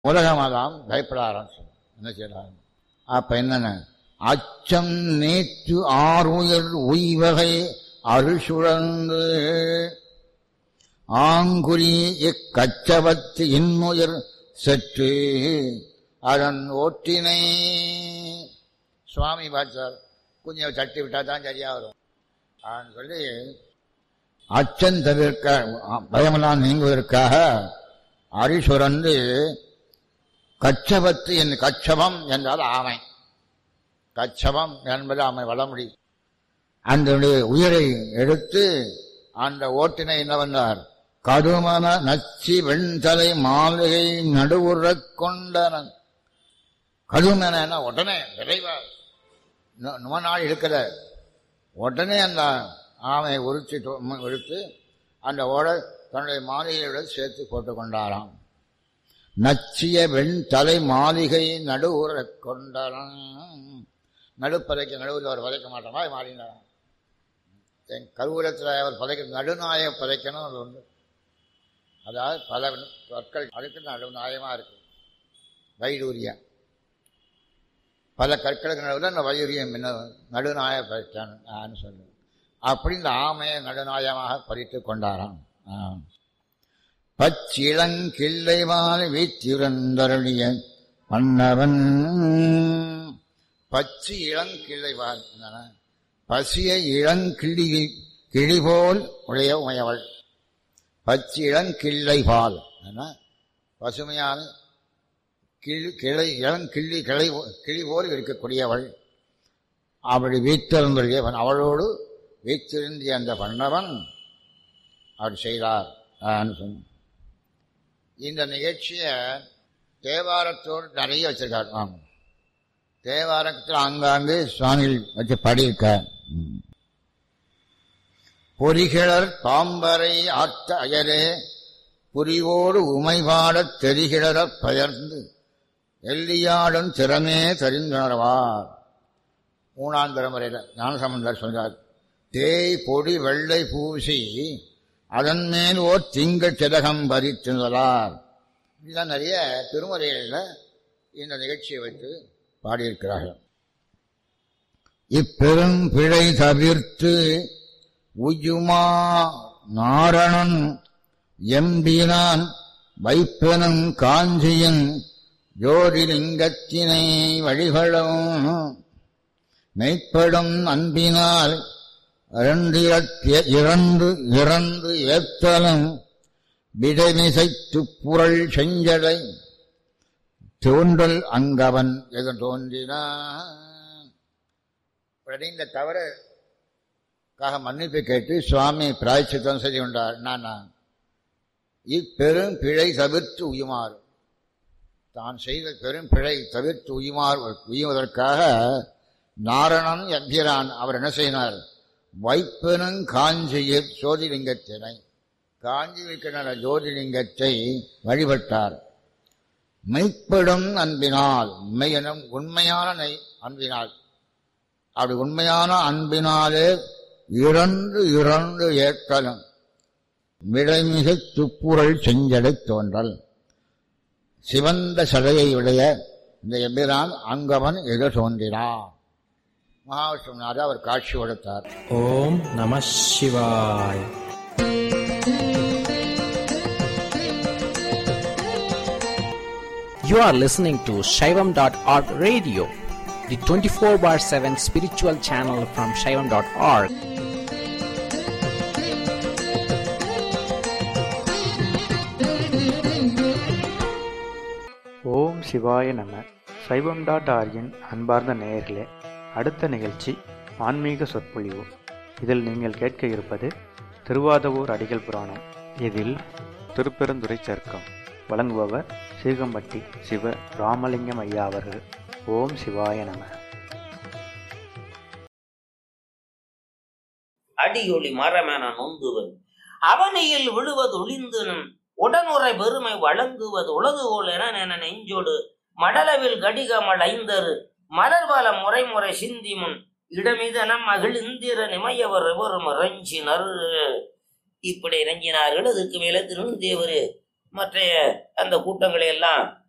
உலகமெல்லாம் பயப்பட ஆரம்பிச்சு என்ன செய்யலாம் அப்ப என்னென்ன அச்சம் நேற்று ஆறுயர் உய்வகை அருசுழந்து ஆங்குறி இக்கச்சவத்து இன்னுயர் சற்று அதன் ஓட்டினை சுவாமி பார்த்தார் கொஞ்சம் தட்டி விட்டா தான் சரியா வரும் அப்படின்னு சொல்லி அச்சம் தவிர்க்க பயமெல்லாம் நீங்குவதற்காக அரிசுரந்து கச்சபத்து என் கச்சபம் என்றால் ஆமை கச்சபம் என்பது ஆமை வளமுடி அந்த உயிரை எடுத்து அந்த ஓட்டினை என்ன வந்தார் கடுமன நச்சி வெண்தலை மாளிகை நடுவுறக் கொண்டன கடுமன உடனே விரைவா நும நாள் இருக்கிற உடனே அந்த ஆமையை உரிச்சு உரித்து அந்த ஓடை தன்னுடைய மாளிகையோட சேர்த்து போட்டு கொண்டாராம் நச்சிய வெண் தலை மாளிகை நடுவுற கொண்டாராம் நடுப்பதைக்க நடுவில் அவர் பதைக்க மாட்டோமா மாறினாராம் என் கருவூலத்தில் அவர் பதைக்க நடுநாய பதைக்கணும் அது ஒன்று அதாவது பல சொற்கள் அதுக்கு நடுநாயமாக இருக்கு வைடூரியம் பல கற்களுக்கு நடுவில் அந்த வைடூரியம் என்ன நடுநாய பறிச்சான்னு சொல்லுவேன் அப்படி இந்த ஆமையை நடுநாயமாக பறித்து கொண்டாராம் பச்சிளங்கிள்ளைவால் வீத்திருந்தருளிய மன்னவன் பச்சு இளங்கிள்ளைவால் பசிய இளங்கிள்ளி கிளிபோல் உடைய உமையவள் பச்சு இளங்கிள்ளை பால் பசுமையான கிளி கிளை இளங்கிள்ளி கிளை கிளி போல் இருக்கக்கூடியவள் அவள் வீட்டிருந்தவன் அவளோடு வீற்றிருந்திய அந்த பண்ணவன் அவர் செய்தார் சொன்ன இந்த நிகழ்ச்சியை தேவாரத்தோடு நிறைய வச்சிருக்கார் ஆமாம் தேவாரத்தில் ஆங்காங்கு சுவாமிகள் வச்சு பாடியிருக்கார் பொறிகிழர் பாம்பரை ஆத்த அயரே புரிவோடு உமைபாடத் தெரிகிழறப் பயர்ந்து எல்லியாடும் திறமே தெரிந்துணர்வார் மூணாம் தலைமுறையில் ஞானசம்பந்தர் சொல்றார் தேய் பொடி வெள்ளை பூசி அதன் மேல் ஓர் திங்கள் சிதகம் பறித்துள்ளார் இதுதான் நிறைய திருமுறைகளில் இந்த நிகழ்ச்சியை வைத்து பாடியிருக்கிறார்கள் இப்பெரும் பிழை தவிர்த்து உயுமா நாரணன் எம்பினான் வைப்பனும் காஞ்சியின் ஜோதிலிங்கத்தினை வழிபடும் மெய்ப்படும் அன்பினால் இறந்து இறந்து ஏத்தலும் விடைமிசை துப்புரள் செஞ்சடை தோன்றல் அங்கவன் எது தோன்றினான் இந்த தவறுக்காக மன்னிப்பு கேட்டு சுவாமி பிராய்ச்சித்தம் செய்து கொண்டார் நானா இப்பெரும் பிழை தவிர்த்து உயுமாறு தான் செய்த பெரும் பிழை தவிர்த்து உயுமாறு உயுவதற்காக நாரணன் எம்பிரான் அவர் என்ன செய்தார் வைப்பனும் காஞ்சியில் ஜோதிலிங்கத்தினை காஞ்சி வைக்கிற ஜோதிலிங்கத்தை வழிபட்டார் மெய்ப்படும் அன்பினால் மெய்யனும் உண்மையான நெய் அன்பினால் அப்படி உண்மையான அன்பினாலே இறந்து இறந்து ஏற்கலும் விடைமிகு துப்புரள் செஞ்சடை தோன்றல் சிவந்த சடையை உடைய இந்த எம்பிரான் அங்கவன் எது தோன்றினான் மகாவிஷ்ணுநாத அவர் காட்சி கொடுத்தார் ஓம் நம சிவாய் You are listening to Shaivam.org radio, the 24 bar 7 spiritual channel from Shaivam.org. ஓம் சிவாய நம சைவம் டாட் ஆர்கின் அன்பார்ந்த நேயர்களே அடுத்த நிகழ்ச்சி ஆன்மீக சொற்பொழிவு இதில் நீங்கள் கேட்க இருப்பது திருவாதவூர் அடிகள் புராணம் இதில் திருப்பெருந்துறை சர்க்கம் வழங்குபவர் சீகம்பட்டி சிவ ராமலிங்கம் ஐயா அவர்கள் ஓம் சிவாய நம அடியொளி மரமென நொந்துவன் அவனியில் விழுவது ஒளிந்துனும் உடனுரை பெருமை வழங்குவது உலகுகோல் என என நெஞ்சோடு மடலவில் கடிகமல் ஐந்தரு மலர்வல முறைமுறை சிந்திமுன் இடமிதனம் மகிழ்ந்திர நிமையவர் எவரும் இறைஞ்சினர் இப்படி இறங்கினார்கள் அதுக்கு மேல திருநந்தேவர் மற்ற அந்த கூட்டங்களை எல்லாம்